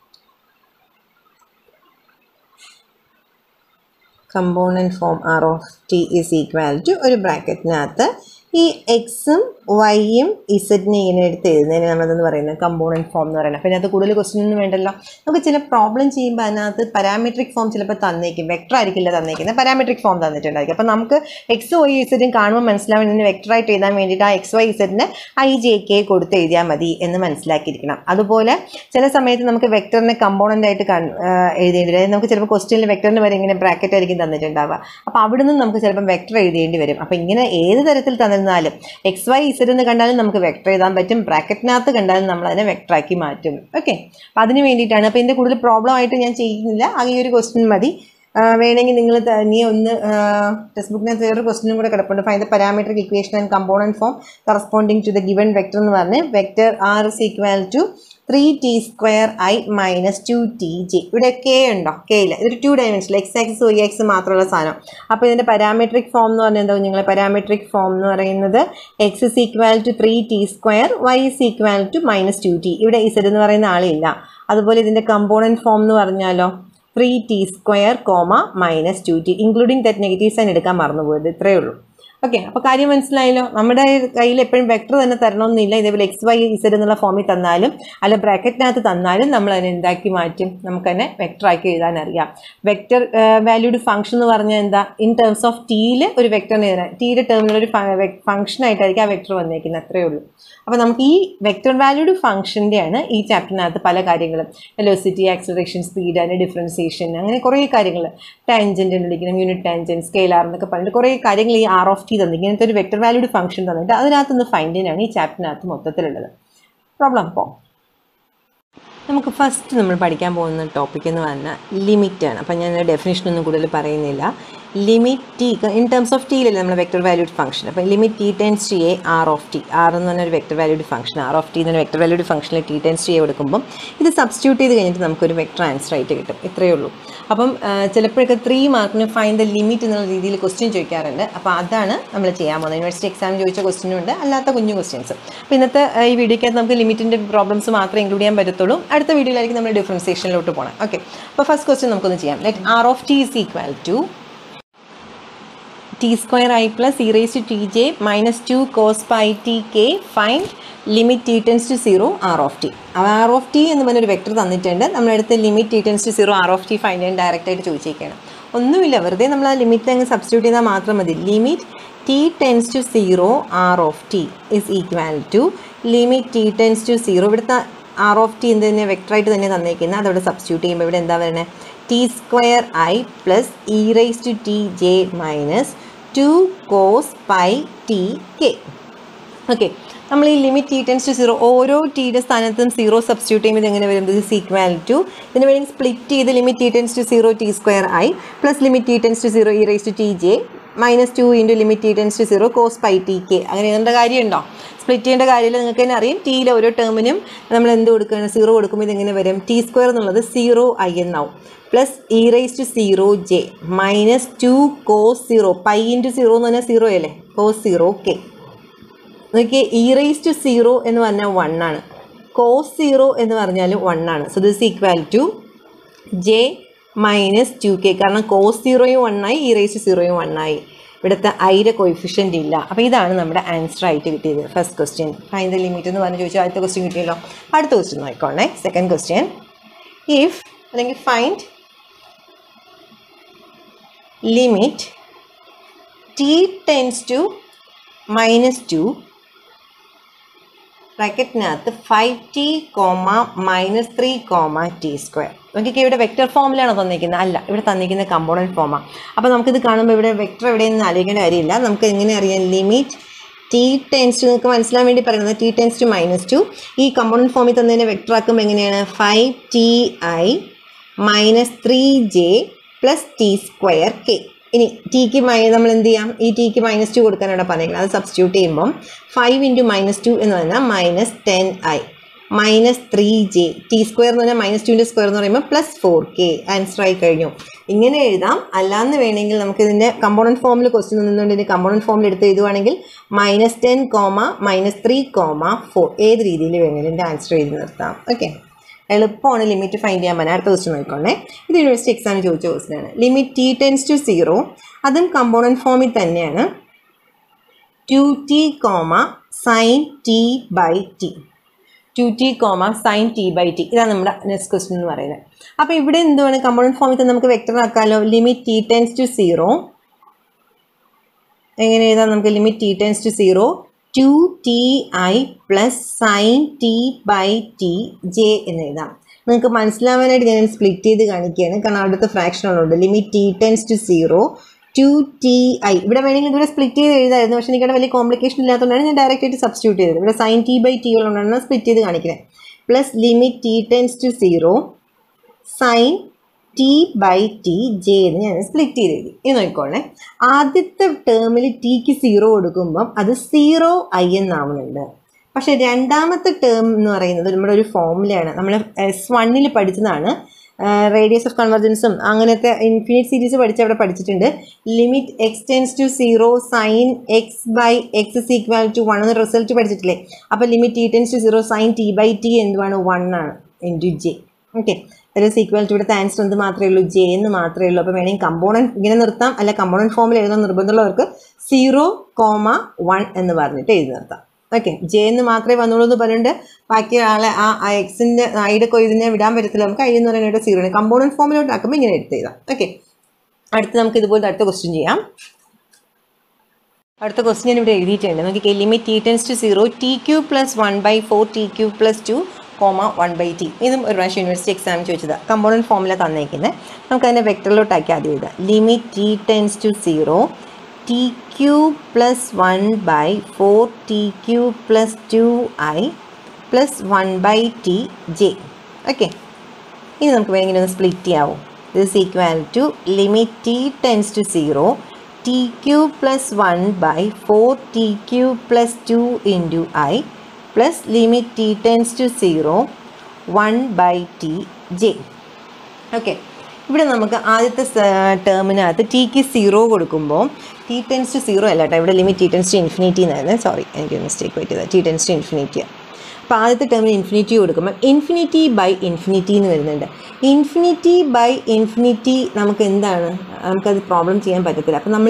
component form R of T is equal to ഒരു ബ്രാക്കറ്റിനകത്ത് ഈ എക്സും വൈയും ഇസഡിനെ ഇങ്ങനെ എടുത്ത് എഴുതുന്നതിന് നമ്മളതെന്ന് പറയുന്നത് കമ്പോണൻറ്റ് ഫോം എന്ന് പറയുന്നത് അപ്പോൾ ഇതിനകത്ത് കൂടുതൽ ക്വസ്റ്റ്യൻ ഒന്നും വേണ്ടല്ലോ നമുക്ക് ചില പ്രോബ്ലം ചെയ്യുമ്പോൾ അതിനകത്ത് പാരാമെട്രിക് ഫോം ചിലപ്പോൾ തന്നേക്കും വെക്ടർ ആയിരിക്കില്ല തന്നേക്കുന്നത് പാരാമെട്രിക് ഫോം തന്നിട്ടുണ്ടായിരിക്കും അപ്പോൾ നമുക്ക് എക്സ് വൈ ഇസഡും കാണുമ്പോൾ മനസ്സിലാവും ഇതിന് വെക്ടറായിട്ട് എഴുതാൻ വേണ്ടിയിട്ട് ആ എക്സ് വൈ ഇസഡിന് ഐ ജെ കെ കൊടുത്ത് എഴുതിയാൽ മതി എന്ന് മനസ്സിലാക്കിയിരിക്കണം അതുപോലെ ചില സമയത്ത് നമുക്ക് വെക്ടറിനെ കമ്പോണൻ്റ് ആയിട്ട് കൺ എഴുതേണ്ടി വരും അതായത് നമുക്ക് ചിലപ്പോൾ ക്വസ്റ്റ്യനിൽ വെക്ടറിന് വരെ ഇങ്ങനെ ബ്രാക്കറ്റ് ആയിരിക്കും തന്നിട്ടുണ്ടാവുക അപ്പോൾ അവിടെ നിന്ന് നമുക്ക് ചിലപ്പോൾ വെക്ടർ എഴുതേണ്ടി വരും അപ്പോൾ ഇങ്ങനെ ഏത് തരത്തിൽ തന്നിരുന്നാലും എക്സ് വൈ ഇസഡ് എന്ന് കണ്ടാലും നമുക്ക് വെക്ടർ എഴുതാൻ പറ്റും ബ്രാക്കറ്റിനകത്ത് കണ്ടാലും നമ്മൾ അതിനെ വെക്ടറാക്കി മാറ്റും ഓക്കെ അപ്പോൾ അതിന് വേണ്ടിയിട്ടാണ് അപ്പോൾ ഇതിൻ്റെ കൂടുതൽ പ്രോബ്ലം ആയിട്ട് ഞാൻ ചെയ്യുന്നില്ല ആകെ ഈ ഒരു ക്വസ്റ്റ്യൻ മതി ആ, വേണമെങ്കിൽ നിങ്ങൾ നീ ഒന്ന് ടെക്സ്റ്റ് ബുക്കിനകത്ത് വേറൊരു ക്വസ്റ്റ്യനും കൂടെ കിടപ്പുണ്ട് find the parametric equation and component form corresponding to the given vector എന്ന് പറഞ്ഞ് vector R is equal to three T square I minus two T J ഇവിടെ കെ ഉണ്ടോ കെ ഇല്ല ഇതൊരു ടു ഡയമെൻഷനിൽ എക്സ് എക്സ് വൈ എക്സ് മാത്രമുള്ള സാധനം അപ്പോൾ ഇതിൻ്റെ പാരാമെട്രിക് ഫോം എന്ന് പറഞ്ഞാൽ എന്താ നിങ്ങളെ പാരാമെട്രിക് ഫോം എന്ന് പറയുന്നത് X is equal to three T square Y is equal to minus two T ഇവിടെ ഇസഡ് എന്ന് പറയുന്ന ആളില്ല അതുപോലെ ഇതിൻ്റെ കമ്പോണൻറ്റ് ഫോം എന്ന് പറഞ്ഞാലോ three T square comma minus two T including that negative sign എടുക്കാൻ മറന്നുപോയത് ഇത്രയേ ഉള്ളൂ ഓക്കെ അപ്പോൾ കാര്യം മനസ്സിലായല്ലോ നമ്മുടെ കയ്യിൽ എപ്പോഴും വെക്ടർ തന്നെ തരണമെന്നില്ല ഇതേപോലെ എക്സ് വൈ ഇസഡ് എന്നുള്ള ഫോമിൽ തന്നാലും അല്ല ബ്രാക്കറ്റിനകത്ത് തന്നാലും നമ്മൾ അതിനെ എന്താക്കി മാറ്റും നമുക്ക് തന്നെ വെക്ടറാക്കി എഴുതാൻ അറിയാം വെക്ടർ വാല്യൂഡ് ഫംഗ്ഷൻ എന്ന് പറഞ്ഞാൽ എന്താ ഇൻ ടേംസ് ഓഫ് ടീയിൽ ഒരു വെക്ടറിന് എഴുതാൻ ടീയുടെ ടേമിലൊരു ഫംഗ്ഷൻ ആയിട്ടായിരിക്കും ആ വെക്ടർ വന്നേക്കുന്നത് അത്രയേ ഉള്ളൂ അപ്പോൾ നമുക്ക് ഈ വെക്ടർ വാല്യൂഡ് ഫംഗ്ഷൻ്റെയാണ് ഈ ചാപ്റ്ററിനകത്ത് പല കാര്യങ്ങളും വെലോസിറ്റി ആക്സലറേഷൻ സ്പീഡ് അതിൻ്റെ ഡിഫറൻസിയേഷൻ അങ്ങനെ കുറേ കാര്യങ്ങൾ ടാൻജൻറ്റ് വിളിക്കണം യൂണിറ്റ് ടാൻജൻറ്റ് സ്കെയിലാർ എന്നൊക്കെ പറഞ്ഞിട്ട് കുറേ കാര്യങ്ങൾ ഈ ആർ ഓഫ് ടി തന്നു ഇങ്ങനത്തെ ഒരു വെക്ടർ വാല്യൂഡ് ഫംഗ്ഷൻ തന്നിട്ട് അതിനകത്തുനിന്ന് ഫൈൻഡ് ചെയ്യാനാണ് ഈ ചാപ്റ്ററിനകത്ത് മൊത്തത്തിലുള്ളത് പ്രോബ്ലം അപ്പോൾ നമുക്ക് ഫസ്റ്റ് നമ്മൾ പഠിക്കാൻ പോകുന്ന ടോപ്പിക് എന്ന് പറഞ്ഞാൽ ലിമിറ്റാണ് അപ്പം ഞാൻ ഡെഫിനേഷൻ ഒന്നും കൂടുതൽ പറയുന്നില്ല limit T in terms of ടിയിലല്ലേ നമ്മൾ വെക്ടർ വാല്യൂഡ് ഫംഗ്ഷൻ അപ്പോൾ limit T tends to A R of T R എന്ന് പറഞ്ഞ ഒരു vector valued function R of T എന്ന വെക്ടർ വാല്യൂഡ് ഫംഗ്ഷനിൽ ടി ടെൻസ് ടു എ കൊടുക്കുമ്പോൾ ഇത് സബ്സ്റ്റിറ്റ്യൂട്ട് ചെയ്ത് കഴിഞ്ഞിട്ട് നമുക്കൊരു വെക്ടർ ആൻസർ ആയിട്ട് കിട്ടും ഇത്രയേ ഉള്ളൂ അപ്പം ആ, ചിലപ്പോഴൊക്കെ ത്രീ മാർക്കിന് ഫൈൻ ദ ലിമിറ്റ് എന്നുള്ള രീതിയിൽ ക്വസ്റ്റ്യൻ ചോദിക്കാറുണ്ട് അപ്പോൾ അതാണ് നമ്മൾ ചെയ്യാൻ പോകുന്നത് യൂണിവേഴ്സിറ്റി എക്സാം ചോദിച്ച ക്വസ്റ്റ്യനും ഉണ്ട് അല്ലാത്ത കുഞ്ഞു ക്വസ്റ്റ്യൻസ് അപ്പോൾ ഇന്നത്തെ ആ, ഈ വീഡിയോക്കകത്ത് നമുക്ക് ലിമിറ്റിൻ്റെ പ്രോബ്ലംസ് മാത്രമേ ഇൻക്ലൂഡ് ചെയ്യാൻ പറ്റത്തുള്ളൂ അടുത്ത വീഡിയോയിലായിരിക്കും നമ്മൾ ഡിഫറൻസിയേഷനിലോട്ട് പോകണം ഓക്കെ അപ്പോൾ ഫസ്റ്റ് ക്വസ്റ്റ്യൻ നമുക്കൊന്ന് ചെയ്യാം let R of T is equal to T square I plus E raise to T J minus two cos pi T K find limit T tends to zero R of T R of T എന്ന് പറഞ്ഞൊരു vector തന്നിട്ടുണ്ട് നമ്മളെടുത്ത് limit T tends to zero R of T find ചെയ്യാൻ direct ആയിട്ട് ചോദിച്ചേക്കാണ് ഒന്നുമില്ല വെറുതെ നമ്മൾ ആ ലിമിറ്റ് അങ്ങ് സബ്സ്റ്റിറ്റ്യൂട്ട് ചെയ്താൽ മാത്രം മതി limit T tends to zero R of T is equal to limit T tends to zero ഇവിടുത്തെ ആർ ഓഫ് ടി എന്ത് തന്നെ വെക്ടറായിട്ട് തന്നെ തന്നേക്കുന്നത് അതവിടെ സബ്സ്റ്റിറ്റ്യൂട്ട് ചെയ്യുമ്പോൾ ഇവിടെ എന്താ പറയുന്നത് T square I plus E raise to T J minus two cos pi T K okay നമ്മൾ ഈ limit T tends to zero ഓരോ ടിയുടെ സ്ഥാനത്തും സീറോ സബ്സ്റ്റിറ്റ്യൂട്ട് ചെയ്യുമ്പോൾ ഇത് എങ്ങനെ വരും ദിസ് ഇസ് ഈക്വൽ ടു ഇതിന് വേണമെങ്കിൽ സ്പ്ലിറ്റ് ചെയ്ത് limit T tends to zero T square I plus limit T tends to zero E raise to T J minus two into limit T tends to zero cos pi T K അങ്ങനെ എഴുതേണ്ട കാര്യമുണ്ടോ split ചെയ്യേണ്ട കാര്യമില്ല നിങ്ങൾക്ക് തന്നെ അറിയാം ടിയിലെ ഓരോ ടേമിനും നമ്മൾ എന്ത് കൊടുക്കുകയാണ് സീറോ കൊടുക്കുമ്പോൾ ഇതെങ്ങനെ വരും ടി സ്ക്വയർ എന്നുള്ളത് സീറോ ഐ എന്നാവും plus E raise to zero J minus two cos zero pi into zero എന്ന് പറഞ്ഞാൽ സീറോ അല്ലേ കോസ് സീറോ കെ നോക്കിയേ ഇ റൈസ് ടു സീറോ എന്ന് പറഞ്ഞാൽ വൺ ആണ് കോസ് സീറോ എന്ന് പറഞ്ഞാൽ വൺ ആണ് so this equal to J minus two K കാരണം കോസ് സീറോയും വൺ ആയി ഇ റൈസ് ടു സീറോയും വൺ ആയി ഇവിടുത്തെ ഐയുടെ കോയിഫിഷ്യൻ്റ് ഇല്ല അപ്പോൾ ഇതാണ് നമ്മുടെ ആൻസർ ആയിട്ട് കിട്ടിയത് first question find the limit എന്ന് പറഞ്ഞ് ചോദിച്ചാൽ ആദ്യത്തെ ക്വസ്റ്റ്യൻ കിട്ടിയല്ലോ അടുത്ത ക്വസ്റ്റ്യൻ നോക്കിക്കോണേ സെക്കൻഡ് ക്വസ്റ്റ്യൻ ഇഫ് അല്ലെങ്കിൽ find limit T tends to minus two ബ്രാക്കറ്റിനകത്ത് five T comma minus three comma T square നോക്കിക്കേ ഇവിടെ വെക്റ്റർ ഫോമിലാണ് തന്നിരിക്കുന്നത് അല്ല ഇവിടെ തന്നിരിക്കുന്ന കമ്പോണൻറ്റ് ഫോമാണ് അപ്പോൾ നമുക്കിത് കാണുമ്പോൾ ഇവിടെ വെക്റ്റർ എവിടെയെന്ന് ആലോചിക്കേണ്ട കാര്യമില്ല നമുക്ക് എങ്ങനെ അറിയാം ലിമിറ്റ് ടി ടെൻസ് ടു നിങ്ങൾക്ക് മനസ്സിലാൻ വേണ്ടി പറയുന്നത് T tends to minus two ഈ കമ്പോണൻറ്റ് ഫോമിൽ തന്നതിനെ വെക്റ്റർ ആക്കുമ്പോൾ എങ്ങനെയാണ് five T I minus three J plus T square K ഇനി ടിക്ക് മൈ നമ്മൾ എന്ത് ചെയ്യാം ഈ ടിക്ക് മൈനസ് ടു കൊടുക്കാനാണ് പറഞ്ഞേക്കുന്നത് അത് സബ്സ്റ്റിറ്റ്യൂട്ട് ചെയ്യുമ്പം ഫൈവ് ഇൻറ്റു മൈനസ് ടു എന്ന് പറഞ്ഞാൽ minus ten I minus three J T square എന്ന് പറഞ്ഞാൽ മൈനസ് ടുവിൻ്റെ സ്ക്വയർ എന്ന് പറയുമ്പോൾ പ്ലസ് ഫോർ കെ ആൻസർ ആയി കഴിഞ്ഞു ഇങ്ങനെ എഴുതാം അല്ലാന്ന് വേണമെങ്കിൽ നമുക്ക് ഇതിൻ്റെ കമ്പോണൻറ്റ് ഫോമിൽ ക്വസ്റ്റ്യൻ നിന്നുകൊണ്ട് ഇതിൻ്റെ കമ്പോണൻറ്റ് ഫോമിൽ എടുത്ത് എഴുതുവാണെങ്കിൽ minus ten comma minus three comma four ഏത് രീതിയിൽ വേണമെങ്കിലും ഇതിൻ്റെ ആൻസർ എഴുതി നിർത്താം ഓക്കെ എളുപ്പമാണ് ലിമിറ്റ് ഫൈൻഡ് ചെയ്യാൻ പറ്റുക അടുത്ത ക്വസ്റ്റ്യൻ നോക്കിക്കോണേ ഇത് യൂണിവേഴ്സിറ്റി എക്സാമിന് ചോദിച്ച ക്വസ്റ്റ്യനാണ് limit T tends to zero അതും കമ്പോണൻറ്റ് ഫോമിൽ തന്നെയാണ് two T comma sine T by T two T comma sine T by T ഇതാണ് നമ്മുടെ നെക്സ്റ്റ് ക്വസ്റ്റ്യൻ എന്ന് പറയുന്നത് അപ്പോൾ ഇവിടെ എന്തുവാണ് കമ്പോണൻറ്റ് ഫോമിൽ തന്നെ നമുക്ക് വെക്ടർ ആക്കാമല്ലോ limit T tends to zero എങ്ങനെ എഴുതാം നമുക്ക് limit T tends to zero two T I plus sine T by T J എന്ന് എഴുതാം നിങ്ങൾക്ക് മനസ്സിലാവാനായിട്ട് ഞാൻ സ്പ്ലിറ്റ് ചെയ്ത് കാണിക്കുകയാണ് കാരണം അവിടുത്തെ ഫ്രാക്ഷൻ ഉള്ളത് limit T tends to zero two T I ഇവിടെ വേണമെങ്കിൽ ഇവിടെ സ്പ്ലിറ്റ് ചെയ്ത് എഴുതായിരുന്നു പക്ഷേ എനിക്കവിടെ വലിയ കോംപ്ലിക്കേഷൻ ഇല്ലാത്തതുകൊണ്ടാണ് ഞാൻ ഡയറക്റ്റ് ആയിട്ട് സബ്സ്റ്റിറ്റ്യൂട്ട് ചെയ്തത് ഇവിടെ സൈൻ ടി ബൈ ടി ഉള്ളതുകൊണ്ടാണ് സ്പ്ലിറ്റ് ചെയ്ത് കാണിക്കുന്നത് plus limit T tends to zero sine T by T J എന്ന് ഞാൻ സ്പ്ലിറ്റ് ചെയ്ത് എഴുതി ഇത് നോക്കിക്കോളെ ആദ്യത്തെ ടേമിൽ ടിക്ക് സീറോ കൊടുക്കുമ്പം അത് സീറോ ഐ എന്നാവുന്നുണ്ട് പക്ഷേ രണ്ടാമത്തെ ടേം എന്ന് പറയുന്നത് നമ്മുടെ ഒരു ഫോമുലയാണ് നമ്മൾ എസ് വണ്ണിൽ പഠിച്ചതാണ് റേഡിയസ് ഓഫ് കൺവർജൻസും അങ്ങനത്തെ ഇൻഫിനിറ്റ് സീരീസ് പഠിച്ച് അവിടെ പഠിച്ചിട്ടുണ്ട് limit X tends to zero sine X by X is equal to one എന്ന റിസൾട്ട് പഠിച്ചിട്ടില്ലേ അപ്പോൾ limit T tends to zero sine T by T എന്തുവാണ് വൺ ആണ് into J okay that equal to ഇവിടുത്തെ answer എന്ത് മാത്രമേ ഉള്ളൂ J എന്ന് മാത്രമേ ഉള്ളൂ അപ്പോൾ വേണമെങ്കിൽ കമ്പോണൻറ്റ് ഇങ്ങനെ നിർത്താം അല്ല കമ്പോണൻറ്റ് ഫോമിൽ എഴുതാൻ നിർബന്ധമുള്ളവർക്ക് സീറോ കോമ വൺ എന്ന് പറഞ്ഞിട്ട് എഴുതി നിർത്താം ഓക്കെ ജെ എന്ന് മാത്രമേ വന്നുള്ളൂ എന്ന് പറഞ്ഞിട്ട് ബാക്കി ആളെ ആ എക്സിൻ്റെ ഐയുടെ കൊയ്തിനെ വിടാൻ പറ്റത്തില്ല നമുക്ക് ഐ എന്ന് പറയുന്നത് സീറോ ആണ് കമ്പോണൻറ്റ് ഫോമിലോട്ട് ആക്കുമ്പോൾ ഇങ്ങനെ എടുത്ത് എഴുതാം ഓക്കെ അടുത്ത് നമുക്ക് ഇതുപോലത്തെ അടുത്ത ക്വസ്റ്റ്യൻ ചെയ്യാം അടുത്ത ക്വസ്റ്റ്യൻ ഇവിടെ എഴുതിയിട്ടുണ്ട് നോക്കിക്കേ limit T tends to zero T cube plus one by four T cube plus two comma one by T ഇതും ഒരു പ്രാവശ്യം യൂണിവേഴ്സിറ്റി എക്സാം ചോദിച്ചത് കമ്പോണൻറ്റ് ഫോമിലാണ് തന്നേക്കുന്നത് നമുക്ക് അതിനെ വെക്ടറിലോട്ടാക്കി ആദ്യം എഴുതാം limit T tends to zero T cube plus one by four T cube plus two I plus one by T J okay ഇനി നമുക്ക് വേണമെങ്കിൽ ഒന്ന് സ്പ്ലിറ്റ് ചെയ്യാവും this equal to limit T tends to zero T cube plus one by four T cube plus two into I plus limit T tends to zero one by T J okay ഇവിടെ നമുക്ക് ആദ്യത്തെ ടേമിനകത്ത് ടിക്ക് zero കൊടുക്കുമ്പോൾ T tends to zero അല്ല കേട്ടോ ഇവിടെ limit T tends to infinity എന്നായിരുന്നു സോറി എനിക്ക് മിസ്റ്റേക്ക് പറ്റിയത് ടി ടെൻസ് ടു ഇൻഫിനിറ്റി അപ്പോൾ ആദ്യത്തെ ടേമിൽ ഇൻഫിനിറ്റി കൊടുക്കുമ്പോൾ ഇൻഫിനിറ്റി ബൈ ഇൻഫിനിറ്റി എന്ന് വരുന്നുണ്ട് ഇൻഫിനിറ്റി ബൈ ഇൻഫിനിറ്റി നമുക്ക് എന്താണ് നമുക്കത് പ്രോബ്ലം ചെയ്യാൻ പറ്റത്തില്ല അപ്പോൾ നമ്മൾ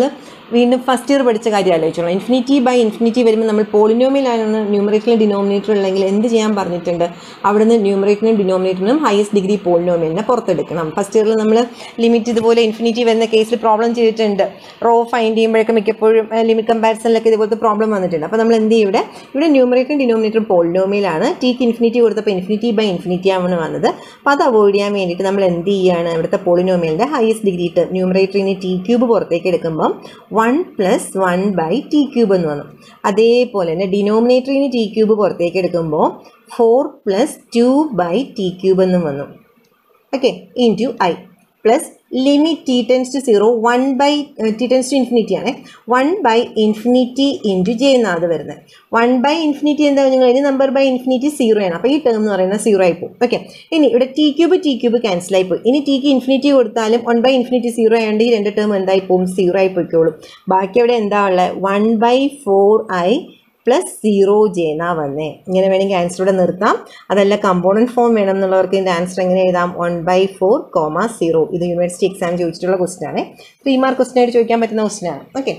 വീണ്ടും ഫസ്റ്റ് ഇയർ പഠിച്ച കാര്യം ആലോചിച്ചോളാം ഇൻഫിനിറ്റി ബൈ ഇൻഫിനിറ്റി വരുമ്പോൾ നമ്മൾ പോളിനോമിയലാണ് ന്യൂമറേറ്ററിലും ഡിനോമിനേറ്റർ ഉള്ളെങ്കിൽ എന്ത് ചെയ്യാൻ പറഞ്ഞിട്ടുണ്ട് അവിടുന്ന് ന്യൂമറേറ്ററിനും ഡിനോമിനേറ്ററിനും ഹയസ്റ്റ് ഡിഗ്രി പോളിനോമിയലിനെ പുറത്തെടുക്കണം ഫസ്റ്റ് ഇയറിൽ നമ്മൾ ലിമിറ്റ് ഇതുപോലെ ഇൻഫിനിറ്റി വരുന്ന കേസിൽ പ്രോബ്ലം ചെയ്തിട്ടുണ്ട് റോ ഫൈൻഡ് ചെയ്യുമ്പോഴൊക്കെ മിക്കപ്പോഴും ലിമിറ്റ് കമ്പാരിസണിലൊക്കെ ഇതുപോലത്തെ പ്രോബ്ലം വന്നിട്ടുണ്ട് അപ്പോൾ നമ്മൾ എന്ത് ചെയ്യും ഇവിടെ ഇവിടെ ന്യൂമറേറ്ററും ഡിനോമിനേറ്ററും പോളിനോമിയലാണ് ടീക്ക് ഇൻഫിനിറ്റി കൊടുത്തപ്പോൾ ഇൻഫിനിറ്റി ബൈ ഇൻഫിനിറ്റി ആണ് വന്നത് അപ്പോൾ അത് അവോയ്ഡ് ചെയ്യാൻ വേണ്ടിയിട്ട് നമ്മൾ എന്ത് ചെയ്യുകയാണ് ഇവിടുത്തെ പോളിനോമിയലിൻ്റെ ഹയസ്റ്റ് ഡിഗ്രി ഇട്ട് ന്യൂമറേറ്ററിന് ടി ക്യൂബ് പുറത്തേക്ക് എടുക്കുമ്പം one plus one by t cube എന്ന് വന്നു അതേപോലെ തന്നെ ഡിനോമിനേറ്ററിന് ടി ക്യൂബ് പുറത്തേക്ക് എടുക്കുമ്പോൾ four plus two by t cube എന്നും വന്നു okay into I plus limit T tends to zero one by t tends to infinity ആണ് one by infinity into j എന്നാണ് അത് വരുന്നത് വൺ ബൈ ഇൻഫിനിറ്റി എന്താ നിങ്ങൾ ഇനി നമ്പർ ബൈ ഇൻഫിനിറ്റി സീറോ ആണ് അപ്പോൾ ഈ ടേം എന്ന് പറയുന്നത് സീറോ ആയി പോകും ഓക്കെ ഇനി ഇവിടെ t cube t cube cancel ആയി പോയി ഇനി ടിക്ക് ഇൻഫിനിറ്റി കൊടുത്താലും വൺ ബൈ ഇൻഫിനിറ്റി സീറോ ആയതുകൊണ്ട് ഈ രണ്ട് ടേം എന്തായി പോകും സീറോ ആയി പോയിക്കോളും ബാക്കി അവിടെ എന്താ ഉള്ളത് one by four i plus zero j എന്നാ വന്നേ ഇങ്ങനെ വേണമെങ്കിൽ ആൻസർ ഇവിടെ നിർത്താം അതല്ല കമ്പോണൻറ്റ് ഫോം വേണം എന്നുള്ളവർക്ക് ഇതിൻ്റെ ആൻസർ എങ്ങനെ എഴുതാം one by four comma zero ഇത് യൂണിവേഴ്സിറ്റി എക്സാം ചോദിച്ചിട്ടുള്ള ക്വസ്റ്റൻ ആണ് ത്രീ മാർക്ക് ക്വസ്റ്റൻ ആയിട്ട് ചോദിക്കാൻ പറ്റുന്ന ക്വസ്റ്റൻ ആണ് ഓക്കെ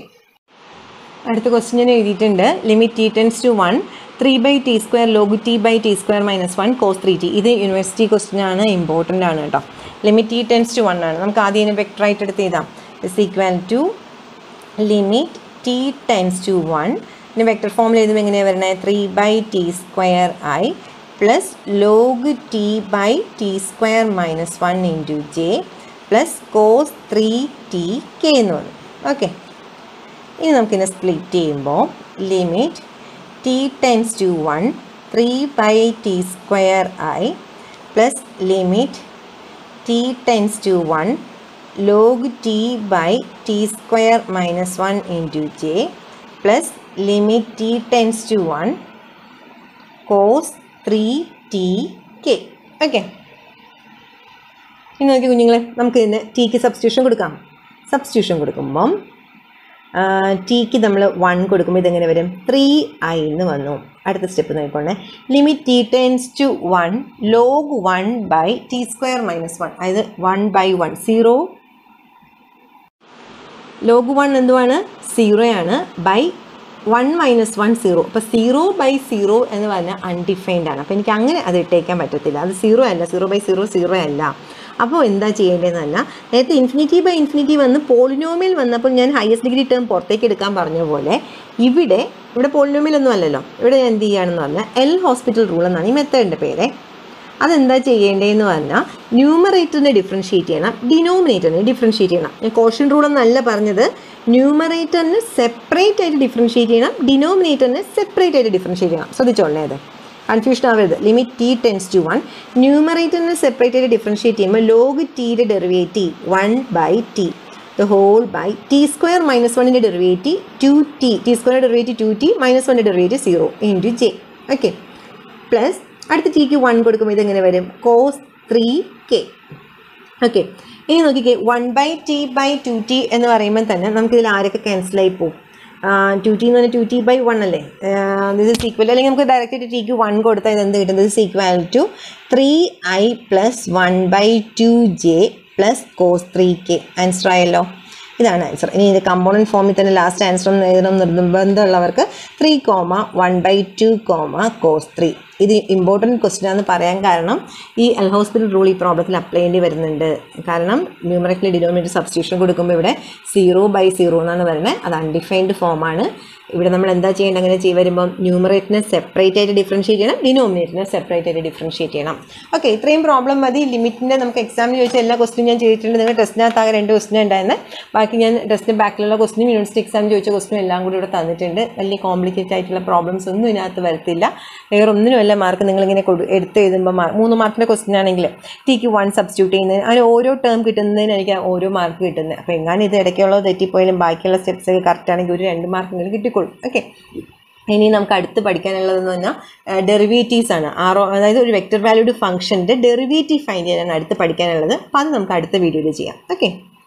അടുത്ത ക്വസ്റ്റ്യൻ ഞാൻ എഴുതിയിട്ടുണ്ട് limit T tends to one three by t square log t by t square minus one cos three t ഇത് യൂണിവേഴ്സിറ്റി ക്വസ്റ്റ്യൻ ആണ് ഇമ്പോർട്ടൻ്റ് ആണ് കേട്ടോ limit T tends to one ആണ് നമുക്ക് ആദ്യം ഇതിനെ വെക്ടറായിട്ട് എടുത്ത് എഴുതാം is equal to limit T tends to one ഇനി വെക്ടർ ഫോമിൽ എഴുതുമ്പോൾ എങ്ങനെയാണ് വരുന്നത് three by t square I plus log t by t square minus one into J plus cos three t K എന്ന് വന്നു ഓക്കെ ഇനി നമുക്കിതിനെ സ്പ്ലിറ്റ് ചെയ്യുമ്പോൾ limit T tends to one three by t square I plus limit T tends to one log t by t square minus one into J plus limit T tends to one cos three t K okay ഇനി നോക്കി കുഞ്ഞുങ്ങളെ നമുക്ക് ഇതിന് ടീക്ക് substitution കൊടുക്കാം substitution കൊടുക്കുമ്പം ടീക്ക് നമ്മൾ one കൊടുക്കുമ്പോൾ ഇതെങ്ങനെ വരും ത്രീ ഐ എന്ന് വന്നു അടുത്ത സ്റ്റെപ്പ് നോക്കിക്കോണേ limit T tends to one log one by t square minus one അതായത് one by one zero log one എന്തുവാണ് സീറോ ആണ് by one minus one zero അപ്പോൾ സീറോ ബൈ സീറോ എന്ന് പറഞ്ഞാൽ അൺഡിഫൈൻഡ് ആണ് അപ്പോൾ എനിക്ക് അങ്ങനെ അത് ഇട്ടേക്കാൻ പറ്റത്തില്ല അത് സീറോ അല്ല സീറോ ബൈ സീറോ സീറോ അല്ല അപ്പോൾ എന്താ ചെയ്യേണ്ടതെന്ന് പറഞ്ഞാൽ നേരത്തെ ഇൻഫിനിറ്റി ബൈ ഇൻഫിനിറ്റി വന്ന് പോളിനോമിയൽ വന്നപ്പോൾ ഞാൻ ഹയസ്റ്റ് ഡിഗ്രി ടേം പുറത്തേക്ക് എടുക്കാൻ പറഞ്ഞ പോലെ ഇവിടെ ഇവിടെ പോളിനോമിയൽ ഒന്നും അല്ലല്ലോ ഇവിടെ ഞാൻ എന്ത് ചെയ്യുകയാണെന്ന് പറഞ്ഞാൽ എൽ ഹോസ്പിറ്റൽ റൂൾ എന്നാണ് ഈ മെത്തേഡിൻ്റെ പേര് അതെന്താ ചെയ്യേണ്ടതെന്ന് പറഞ്ഞാൽ ന്യൂമറേറ്ററിനെ ഡിഫറൻഷ്യേറ്റ് ചെയ്യണം ഡിനോമിനേറ്ററിനെ ഡിഫറൻഷ്യേറ്റ് ചെയ്യണം ഞാൻ കോഷൻ റൂൾ എന്നല്ല പറഞ്ഞത് ന്യൂമറേറ്ററിന് സെപ്പറേറ്റ് ആയിട്ട് ഡിഫറൻഷ്യേറ്റ് ചെയ്യണം ഡിനോമിനേറ്ററിനെ സെപ്പറേറ്റ് ആയിട്ട് ഡിഫറൻഷ്യേറ്റ് ചെയ്യണം ശ്രദ്ധിച്ചോളേ അത് കൺഫ്യൂഷൻ ആവരുത് limit T tends to one ന്യൂമറേറ്ററിനെ സെപ്പറേറ്റ് ആയിട്ട് ഡിഫറൻഷ്യേറ്റ് ചെയ്യുമ്പോൾ ലോഗ് ടിയുടെ derivative one by t the whole by t square minus വണ്ണിൻ്റെ derivative two t t square derivative two t minus വണ്ണിൻ്റെ derivative zero into J okay plus അടുത്ത ടിക്ക് one കൊടുക്കുമ്പോൾ ഇതെങ്ങനെ വരും കോസ് ത്രീ കെ ഓക്കെ ഇനി നോക്കിക്കേ one by t by two t എന്ന് പറയുമ്പോൾ തന്നെ നമുക്കിതിൽ ആരൊക്കെ ക്യാൻസലായി പോകും ടു ടി എന്ന് പറഞ്ഞാൽ ടു ടി ബൈ വൺ അല്ലേ ദിസ് ഇസ് ഈക്വൽ അല്ലെങ്കിൽ നമുക്ക് ഡയറക്റ്റ് ആയിട്ട് ടിക്ക് വൺ കൊടുത്താൽ ഇത് എന്ത് കിട്ടും this is equal to three i plus one by two J plus cos three k answer ആയല്ലോ ഇതാണ് ആൻസർ ഇനി ഇത് കമ്പോണൻറ്റ് ഫോമിൽ തന്നെ ലാസ്റ്റ് ആൻസർ എഴുതണം നിർബന്ധമുള്ളവർക്ക് three comma one by two comma cos three ഇത് ഇമ്പോർട്ടൻറ്റ് ക്വസ്റ്റ്യൻ ആണെന്ന് പറയാൻ കാരണം ഈ എൽ ഹോസ്പിറ്റൽ റൂൾ ഈ പ്രോബ്ലത്തിൽ അപ്ലൈ ചെയ്യേണ്ടി വരുന്നുണ്ട് കാരണം ന്യൂമറിക്കലി ഡിനോമിനേറ്റർ സബ്സ്റ്റിറ്റ്യൂഷൻ കൊടുക്കുമ്പോൾ ഇവിടെ സീറോ ബൈ സീറോ എന്നാണ് പറയുന്നത് അത് അൺഡിഫൈൻഡ് ഫോമാണ് ഇവിടെ നമ്മൾ എന്താ ചെയ്യേണ്ടത് അങ്ങനെ ചെയ്ത് വരുമ്പം ന്യൂമറേറ്റിനെ സെപ്പറേറ്റ് ആയിട്ട് ഡിഫറൻഷ്യേറ്റ് ചെയ്യണം ഡിനോമിനേറ്ററിനെ സെപ്പറേറ്റ് ആയിട്ട് ഡിഫറൻഷ്യേറ്റ് ചെയ്യണം ഓക്കെ ഇത്രയും പ്രോബ്ലം മതി ലിമിറ്റിൻ്റെ നമുക്ക് എക്സാമിന് ചോദിച്ച എല്ലാ ക്വസ്റ്റിനും ഞാൻ ചെയ്തിട്ടുണ്ട് നിങ്ങൾ ടെസ്റ്റിനകത്താകെ രണ്ട് ക്വസ്റ്റിനും ഉണ്ടായിരുന്നത് ബാക്കി ഞാൻ ടെസ്റ്റിന് ബാക്കിലുള്ള ക്വസ്റ്റിനും യൂണിവേഴ്സിറ്റി എക്സാം ചോദിച്ച ക്വസ്റ്റിനും എല്ലാം കൂടി ഇവിടെ തന്നിട്ടുണ്ട് വലിയ കോംപ്ലിക്കേറ്റഡ് ആയിട്ടുള്ള പ്രോബ്ലംസ് ഒന്നും ഇതിനകത്ത് വരത്തില്ല വേറെ ഒന്നിനുമല്ല മാർക്ക് നിങ്ങളിങ്ങനെ കൊടു എടുത്ത് എഴുതുമ്പോൾ മാർക്ക് മൂന്ന് മാർക്കിൻ്റെ ക്വസ്റ്റ്യൻ ആണെങ്കിൽ ടിക്ക് വൺ സബ്സ്റ്റിറ്റ്യൂട്ട് ചെയ്യുന്നതിന് അങ്ങനെ ഓരോ ടേം കിട്ടുന്നതിന് എനിക്ക് ഓരോ മാർക്ക് കിട്ടുന്നത് അപ്പോൾ എങ്ങാനും ഇത് ഇടയ്ക്കുള്ളത് തെറ്റിപ്പോയാലും ബാക്കിയുള്ള സ്റ്റെപ്സ് ഒക്കെ കറക്റ്റ് ആണെങ്കിൽ ഒരു രണ്ട് മാർക്കെങ്കിലും കിട്ടിക്കൊള്ളും ഓക്കെ ഇനി നമുക്ക് അടുത്ത് പഠിക്കാനുള്ളതെന്ന് പറഞ്ഞാൽ ഡെറിവേറ്റീവ്സ് ആണ് ആറോ അതായത് ഒരു വെക്റ്റർ വാല്യൂഡ് ഫംഗ്ഷൻ്റെ ഡെറിവേറ്റീവ് ഫൈൻഡ് ചെയ്യാനാണ് അടുത്ത് പഠിക്കാനുള്ളത് അപ്പോൾ അത് നമുക്ക് അടുത്ത വീഡിയോയിൽ ചെയ്യാം ഓക്കെ